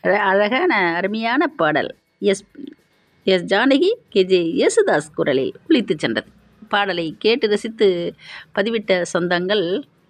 அழ- அழகான அருமையான பாடல் S S Janaki K J Yesudas குரலில் ஒலித்து சென்றது பாடலை கேட்டு ரசித்து பதிவிட்ட சொந்தங்கள்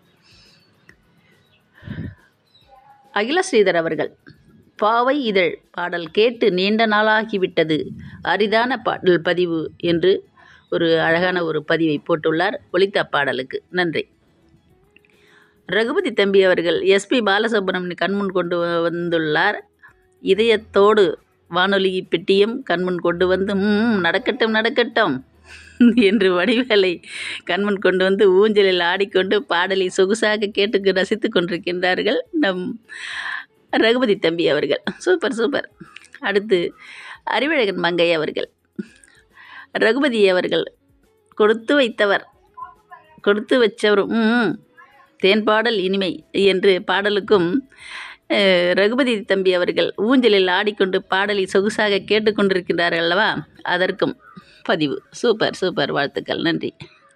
அகில ஸ்ரீதர் அவர்கள் பாவை இதழ் பாடல் கேட்டு நீண்ட நாளாகிவிட்டது அரிதான பாடல் பதிவு என்று ஒரு அழகான ஒரு பதிவை போட்டுள்ளார் ஒலித்த பாடலுக்கு நன்றி ரகுபதி தம்பி அவர்கள் எஸ்பி பாலசுப்ரமணியன் கண்முன் கொண்டு வ- வந்துள்ளார் இதயத்தோடு வானொலி பெட்டியும் கண்முன் கொண்டு வந்து "ம், நடக்கட்டும் நடக்கட்டும் என்று வடிவேலை கண்முன் கொண்டு வந்து ஊஞ்சலில் ஆடிக்கொண்டு பாடலை சொகுசாக கேட்டு ரசித்து கொண்டிருக்கின்றார்கள் நம் ரகுபதி தம்பி அவர்கள் சூப்பர் சூப்பர் அடுத்து அறிவழகன் மங்கை அவர்கள் ரகுபதி அவர்கள் கொடுத்து வைத்தவர் கொடுத்து வச்சவர் ம் தேன் பாடல் இனிமை என்று பாடலுக்கும் அஹ், ரகுபதி தம்பி அவர்கள் ஊஞ்சலில் ஆடிக்கொண்டு பாடலை சொகுசாக கேட்டுக்கொண்டிருக்கின்றார்கள் அல்லவா அதற்கும் பதிவு சூப்பர் சூப்பர் வாழ்த்துக்கள் நன்றி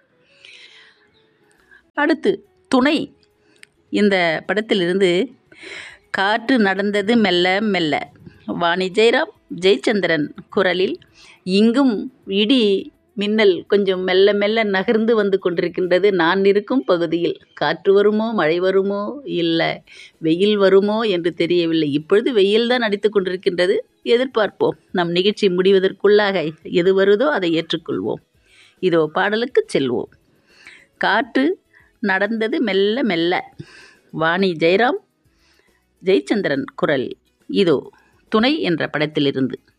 அடுத்து துணை இந்த படத்திலிருந்து காற்று நடந்தது மெல்ல மெல்ல வாணி ஜெயராம் ஜெயச்சந்திரன் குரலில் இங்கும் இடி மின்னல் கொஞ்சம் மெல்ல மெல்ல நகர்ந்து வந்து கொண்டிருக்கின்றது நான் இருக்கும் பகுதியில் காற்று வருமோ மழை வருமோ இல்லை வெயில் வருமோ என்று தெரியவில்லை இப்பொழுது வெயில் தான் அடித்து கொண்டிருக்கின்றது எதிர்பார்ப்போம் நம் நிகழ்ச்சி முடிவதற்குள்ளாக எது வருதோ அதை ஏற்றுக்கொள்வோம் இதோ பாடலுக்கு செல்வோம் காற்று நடந்தது மெல்ல மெல்ல வாணி ஜெயராம் ஜெயச்சந்திரன் குரல் இதோ துணை என்ற படத்திலிருந்து